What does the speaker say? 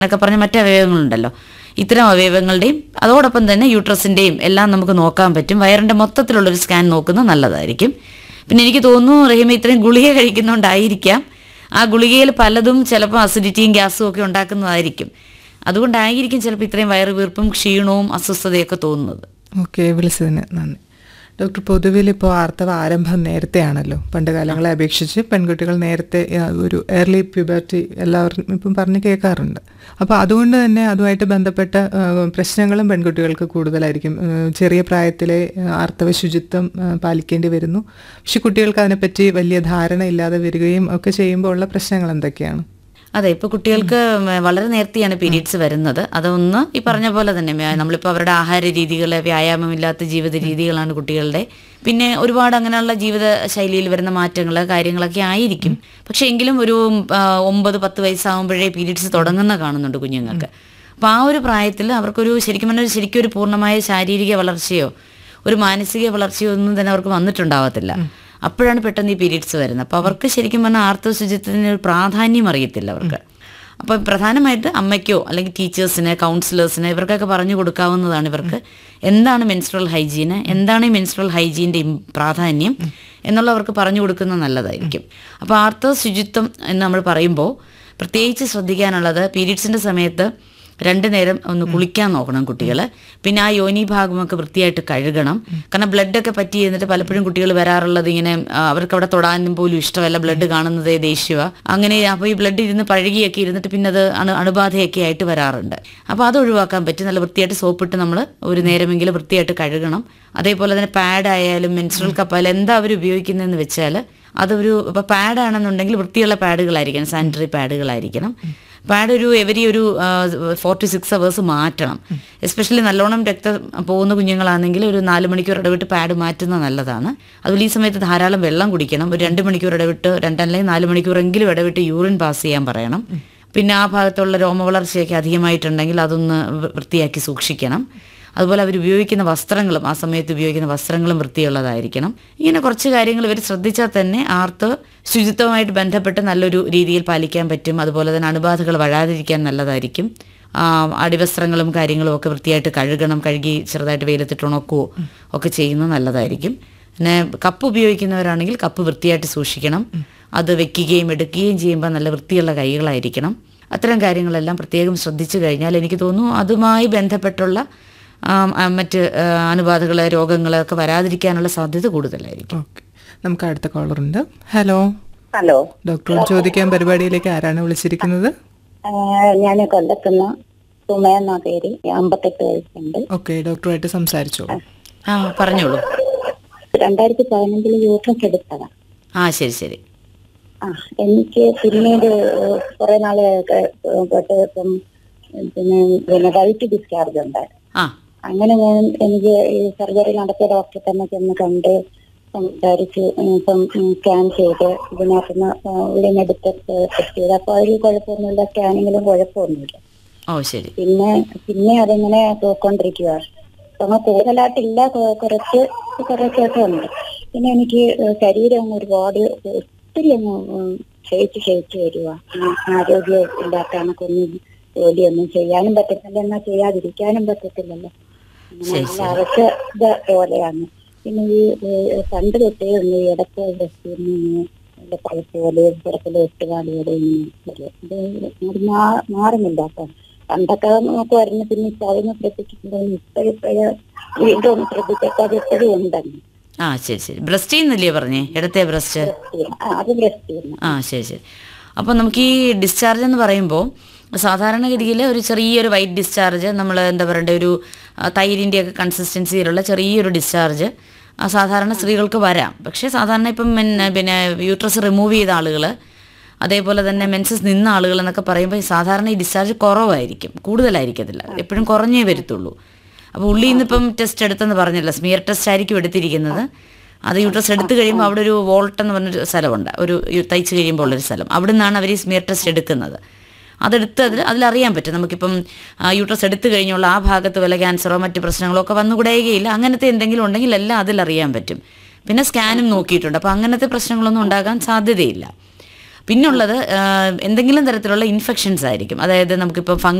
എന്നൊക്കെ പറഞ്ഞ മറ്റ് അവയവങ്ങളുണ്ടല്ലോ ഇത്തരം അവയവങ്ങളുടെയും അതോടൊപ്പം തന്നെ യൂട്രസിന്റെയും എല്ലാം നമുക്ക് നോക്കാൻ പറ്റും വയറിന്റെ മൊത്തത്തിലുള്ള ഒരു സ്കാൻ നോക്കുന്നത് നല്ലതായിരിക്കും പിന്നെ എനിക്ക് തോന്നുന്നു റഹീമ ഇത്രയും ഗുളിക കഴിക്കുന്നതുകൊണ്ടായിരിക്കാം ആ ഗുളികയിൽ പലതും ചിലപ്പോൾ അസിഡിറ്റിയും ഗ്യാസും ഒക്കെ ഉണ്ടാക്കുന്നതായിരിക്കും അതുകൊണ്ടായിരിക്കും ചിലപ്പോൾ ഇത്രയും വയറ് വീർപ്പും ക്ഷീണവും അസ്വസ്ഥതയൊക്കെ തോന്നുന്നത് ഓക്കെ വിളിച്ചതിന് നന്ദി ഡോക്ടർ പൊതുവിൽ ഇപ്പോൾ ആർത്തവ ആരംഭം നേരത്തെയാണല്ലോ പണ്ട് കാലങ്ങളെ അപേക്ഷിച്ച് പെൺകുട്ടികൾ നേരത്തെ ആ, ഒരു ഏർലി പ്യൂബർട്ടി എല്ലാവരും ഇപ്പം പറഞ്ഞ് കേൾക്കാറുണ്ട് അപ്പോൾ അതുകൊണ്ട് തന്നെ അതുമായിട്ട് ബന്ധപ്പെട്ട ആ, പ്രശ്നങ്ങളും പെൺകുട്ടികൾക്ക് കൂടുതലായിരിക്കും ആ, ചെറിയ പ്രായത്തിലെ ആ, ആർത്തവ ശുചിത്വം ആ, പാലിക്കേണ്ടി വരുന്നു പക്ഷെ കുട്ടികൾക്ക് അതിനെപ്പറ്റി വലിയ ധാരണ ഇല്ലാതെ വരികയും ഒക്കെ ചെയ്യുമ്പോൾ ഉള്ള പ്രശ്നങ്ങൾ എന്തൊക്കെയാണ് അതെ ഇപ്പൊ കുട്ടികൾക്ക് വളരെ നേരത്തെയാണ് പീരീഡ്സ് വരുന്നത് അതൊന്ന് ഈ പറഞ്ഞ പോലെ തന്നെ വ്യ- നമ്മളിപ്പോ അവരുടെ ആഹാര രീതികൾ വ്യായാമമില്ലാത്ത ജീവിത രീതികളാണ് കുട്ടികളുടെ പിന്നെ ഒരുപാട് അങ്ങനെയുള്ള ജീവിത ശൈലിയിൽ വരുന്ന മാറ്റങ്ങൾ കാര്യങ്ങളൊക്കെ ആയിരിക്കും പക്ഷെ എങ്കിലും ഒരു ആ, ഒമ്പത് പത്ത് വയസ്സാകുമ്പോഴേ പീരീഡ്സ് തുടങ്ങുന്ന കാണുന്നുണ്ട് കുഞ്ഞുങ്ങൾക്ക് അപ്പൊ ആ ഒരു പ്രായത്തിൽ അവർക്കൊരു ശരിക്കും പറഞ്ഞാൽ ശരിക്കും ഒരു പൂർണ്ണമായ ശാരീരിക വളർച്ചയോ ഒരു മാനസിക വളർച്ചയോ ഒന്നും തന്നെ അവർക്ക് വന്നിട്ടുണ്ടാവത്തില്ല അപ്പോഴാണ് പെട്ടെന്ന് ഈ പീരീഡ്സ് വരുന്നത് അപ്പോൾ അവർക്ക് ശരിക്കും പറഞ്ഞാൽ ആർത്തവ ശുചിത്വത്തിന് ഒരു പ്രാധാന്യം അറിയത്തില്ല അവർക്ക് അപ്പം പ്രധാനമായിട്ട് അമ്മയ്ക്കോ അല്ലെങ്കിൽ ടീച്ചേഴ്സിന് കൗൺസിലേഴ്സിന് ഇവർക്കൊക്കെ പറഞ്ഞു കൊടുക്കാവുന്നതാണ് ഇവർക്ക് എന്താണ് മെൻസ്ട്രൽ ഹൈജീന് എന്താണ് ഈ മെൻസ്ട്രൽ ഹൈജീൻ്റെ പ്രാധാന്യം എന്നുള്ളവർക്ക് പറഞ്ഞു കൊടുക്കുന്നത് നല്ലതായിരിക്കും അപ്പോൾ ആർത്തവ ശുചിത്വം എന്ന് നമ്മൾ പറയുമ്പോൾ പ്രത്യേകിച്ച് ശ്രദ്ധിക്കാനുള്ളത് പീരീഡ്സിൻ്റെ സമയത്ത് രണ്ടു നേരം ഒന്ന് കുളിക്കാൻ നോക്കണം കുട്ടികൾ പിന്നെ ആ യോനി ഭാഗമൊക്കെ വൃത്തിയായിട്ട് കഴുകണം കാരണം ബ്ലഡൊക്കെ പറ്റി എന്നിട്ട് പലപ്പോഴും കുട്ടികൾ വരാറുള്ളത് ഇങ്ങനെ ആ, അവർക്ക് അവിടെ തൊടാനും പോലും ഇഷ്ടമല്ല ബ്ലഡ് കാണുന്നതേ ദേഷ്യവ അങ്ങനെ അപ്പോൾ ഈ ബ്ലഡ് ഇരുന്ന് പഴകിയൊക്കെ ഇരുന്നിട്ട് പിന്നെ അത് അണു അണുബാധയൊക്കെ ആയിട്ട് വരാറുണ്ട് അപ്പോൾ അത് ഒഴിവാക്കാൻ പറ്റും നല്ല വൃത്തിയായിട്ട് സോപ്പിട്ട് നമ്മൾ ഒരു നേരമെങ്കിലും വൃത്തിയായിട്ട് കഴുകണം അതേപോലെ തന്നെ പാഡ് ആയാലും മെൻസ്ട്രൽ കപ്പായാലും എന്താ അവർ ഉപയോഗിക്കുന്നതെന്ന് വെച്ചാൽ അതൊരു ഇപ്പോൾ പാഡാണെന്നുണ്ടെങ്കിൽ വൃത്തിയുള്ള പാഡുകളായിരിക്കണം സാനിറ്ററി പാഡുകളായിരിക്കണം പാഡ് ഒരു എവരി ഒരു ഫോർ ടു സിക്സ് അവേഴ്സ് മാറ്റണം എസ്പെഷ്യലി നല്ലോണം രക്തം പോകുന്ന കുഞ്ഞുങ്ങളാണെങ്കിൽ ഒരു നാല് മണിക്കൂർ ഇടവിട്ട് പാഡ് മാറ്റുന്നത് നല്ലതാണ് അതുപോലെ ഈ സമയത്ത് ധാരാളം വെള്ളം കുടിക്കണം ഒരു രണ്ട് മണിക്കൂർ ഇടവിട്ട് രണ്ടല്ലെങ്കിൽ നാല് മണിക്കൂറെങ്കിലും ഇടവിട്ട് യൂറിൻ പാസ് ചെയ്യാൻ പറയണം പിന്നെ ആ ഭാഗത്തുള്ള രോമവളർച്ചയൊക്കെ അധികമായിട്ടുണ്ടെങ്കിൽ അതൊന്ന് വൃ- വൃത്തിയാക്കി സൂക്ഷിക്കണം അതുപോലെ അവർ ഉപയോഗിക്കുന്ന വസ്ത്രങ്ങളും ആ സമയത്ത് ഉപയോഗിക്കുന്ന വസ്ത്രങ്ങളും വൃത്തിയുള്ളതായിരിക്കണം ഇങ്ങനെ കുറച്ച് കാര്യങ്ങൾ ഇവർ ശ്രദ്ധിച്ചാൽ തന്നെ ആർത്ത് ശുചിത്വമായിട്ട് ബന്ധപ്പെട്ട് നല്ലൊരു രീതിയിൽ പാലിക്കാൻ പറ്റും അതുപോലെ തന്നെ അണുബാധകൾ വരാതിരിക്കാൻ നല്ലതായിരിക്കും ആ, അടിവസ്ത്രങ്ങളും കാര്യങ്ങളും ഒക്കെ വൃത്തിയായിട്ട് കഴുകണം കഴുകി ചെറുതായിട്ട് വെയിലത്തിട്ട് ഉണക്കുകയോ ഒക്കെ ചെയ്യുന്നത് നല്ലതായിരിക്കും പിന്നെ കപ്പ് ഉപയോഗിക്കുന്നവരാണെങ്കിൽ കപ്പ് വൃത്തിയായിട്ട് സൂക്ഷിക്കണം അത് വെക്കുകയും എടുക്കുകയും ചെയ്യുമ്പോൾ നല്ല വൃത്തിയുള്ള കൈകളായിരിക്കണം അത്തരം കാര്യങ്ങളെല്ലാം പ്രത്യേകം ശ്രദ്ധിച്ചു കഴിഞ്ഞാൽ എനിക്ക് തോന്നുന്നു അതുമായി ബന്ധപ്പെട്ടുള്ള ആ, ആ, മറ്റ് ആ, അണുബാധകള് രോഗങ്ങള് ഒക്കെ വരാതിരിക്കാനുള്ള സാധ്യത കൂടുതലായിരിക്കും ഓക്കെ നമുക്ക് അടുത്ത കോളറുണ്ട് ഹലോ ഹലോ ഡോക്ടറോട് ചോദിക്കാൻ പരിപാടിയിലേക്ക് ആരാണ് വിളിച്ചിരിക്കുന്നത് ഞാൻ കൊല്ലത്തുനിന്ന് സുമ എന്ന പേര് അമ്പത്തെട്ട് വയസ്സുണ്ട് ഓക്കെ ഡോക്ടറുമായിട്ട് സംസാരിച്ചോളൂ ആ പറഞ്ഞോളൂ രണ്ടായിരത്തി പതിനഞ്ചില് യൂട്രസ് എടുത്തതാ ആ ശരി ശരി ആ എനിക്ക് പിന്നീട് കുറെ നാള് ക- തൊട്ട് ഇപ്പം പിന്നെ പിന്നെ വൈറ്റ് ഡിസ്ചാർജ് ഉണ്ടായിരുന്നു ആ അങ്ങനെ ഞാൻ എനിക്ക് ഈ സർജറി നടത്തിയ ഡോക്ടറെ തന്നെ ചെന്ന് കണ്ട് സംസാരിച്ച് ഇപ്പം സ്കാൻ ചെയ്ത് ഇതിനകത്തുനിന്ന് ഉള്ളിനെടുത്ത് ടെസ്റ്റ് ചെയ്ത് അപ്പൊ അതിൽ കുഴപ്പമൊന്നുമില്ല സ്കാനിങ്ങിലും കുഴപ്പമൊന്നുമില്ല ഓ ശരി പിന്നെ പിന്നെ അതിങ്ങനെ പോയിക്കൊണ്ടിരിക്കുക അപ്പൊ കൂടുതലായിട്ടില്ല കൊ- കുറച്ച് കുറച്ചൊക്കെ ഉണ്ട് പിന്നെ എനിക്ക് ശരീരം അങ്ങ് ഒരുപാട് ഒത്തിരി അങ്ങ് ഉം ക്ഷയിച്ച് ക്ഷയിച്ച് വരിക ആരോഗ്യം ഇല്ലാത്ത കണക്കൊന്നും ജോലിയൊന്നും ചെയ്യാനും പറ്റത്തില്ല എന്നാൽ ചെയ്യാതിരിക്കാനും പറ്റത്തില്ലല്ലോ അങ്ങനെ നല്ല അവശത പോലെയാണ് പിന്നെ ഈ ഏഹ്, പണ്ട് തൊട്ടേ ഒന്ന് ഈ ഇടയ്ക്ക് ബ്രസ്റ്റിന് പഴുപ്പ് പോലെ പുറത്തില് എട്ടുകാലി പോലെ ഇങ്ങനെ വരും. ഇത് അത് മാ- മാറുന്നില്ല അപ്പൊ പണ്ടൊക്കെ നോക്കുമായിരുന്നു പിന്നെ ഇപ്പൊ അതൊന്നും ശ്രദ്ധിക്കുന്നുണ്ടെങ്കിൽ ഇപ്പോഴിപ്പോഴ് വീണ്ടും ഒന്ന് ശ്രദ്ധിച്ചൊക്കെ അത് എപ്പോഴും ഉണ്ടെന്ന് ആ ശരി ശരി ബ്രസ്റ്റ് ചെയ്യുന്നില്ലേ പറഞ്ഞേ ഇടത്തെ ബ്രസ്റ്റ് ആ, അത് ബ്രസ്റ്റ് ചെയ്യുന്നു ആ ശരി ശരി അപ്പോൾ നമുക്ക് ഈ ഡിസ്ചാർജ് എന്ന് പറയുമ്പോൾ സാധാരണഗതിയിൽ ഒരു ചെറിയൊരു വൈറ്റ് ഡിസ്ചാർജ് നമ്മൾ എന്താ പറയണ്ടേ ഒരു ആ, തൈരിൻ്റെയൊക്കെ കൺസിസ്റ്റൻസിയിലുള്ള ചെറിയൊരു ഡിസ്ചാർജ് ആ, സാധാരണ സ്ത്രീകൾക്ക് വരാം പക്ഷേ സാധാരണ ഇപ്പം മെൻ- പിന്നെ യൂട്രസ് റിമൂവ് ചെയ്ത ആളുകൾ അതേപോലെ തന്നെ മെൻസസ് നിന്ന ആളുകൾ എന്നൊക്കെ പറയുമ്പോൾ ഈ സാധാരണ ഈ ഡിസ്ചാർജ് കുറവായിരിക്കും കൂടുതലായിരിക്കത്തില്ല എപ്പോഴും കുറഞ്ഞേ വരത്തുള്ളൂ അപ്പോൾ ഉള്ളിൽ നിന്നിപ്പം ടെസ്റ്റ് എടുത്തെന്ന് പറഞ്ഞില്ല സ്മിയർ ടെസ്റ്റ് ആയിരിക്കും എടുത്തിരിക്കുന്നത് അത് യൂട്രസ് എടുത്തു കഴിയുമ്പോൾ അവിടെ ഒരു വോൾട്ട് എന്ന് പറഞ്ഞൊരു സ്ഥലമുണ്ട് ഒരു യു- തയ്ച്ച് കഴിയുമ്പോൾ ഉള്ളൊരു സ്ഥലം അവിടെ നിന്നാണ് അവർ ഈ സ്മിയർ ടെസ്റ്റ് എടുക്കുന്നത് അതെടുത്ത് അതിൽ അതിലറിയാൻ പറ്റും നമുക്കിപ്പം ആ, യൂട്രസ് എടുത്തു കഴിഞ്ഞുള്ള ആ ഭാഗത്ത് വല്ല ക്യാൻസറോ മറ്റ് പ്രശ്നങ്ങളോ ഒക്കെ വന്നുകൂടെയുകയില്ല അങ്ങനത്തെ എന്തെങ്കിലും ഉണ്ടെങ്കിൽ എല്ലാം അതിലറിയാൻ പറ്റും പിന്നെ സ്കാനും നോക്കിയിട്ടുണ്ട് അപ്പോൾ അങ്ങനത്തെ പ്രശ്നങ്ങളൊന്നും ഉണ്ടാകാൻ സാധ്യതയില്ല പിന്നുള്ളത് ആ, എന്തെങ്കിലും തരത്തിലുള്ള ഇൻഫെക്ഷൻസ് ആയിരിക്കും അതായത് നമുക്കിപ്പോൾ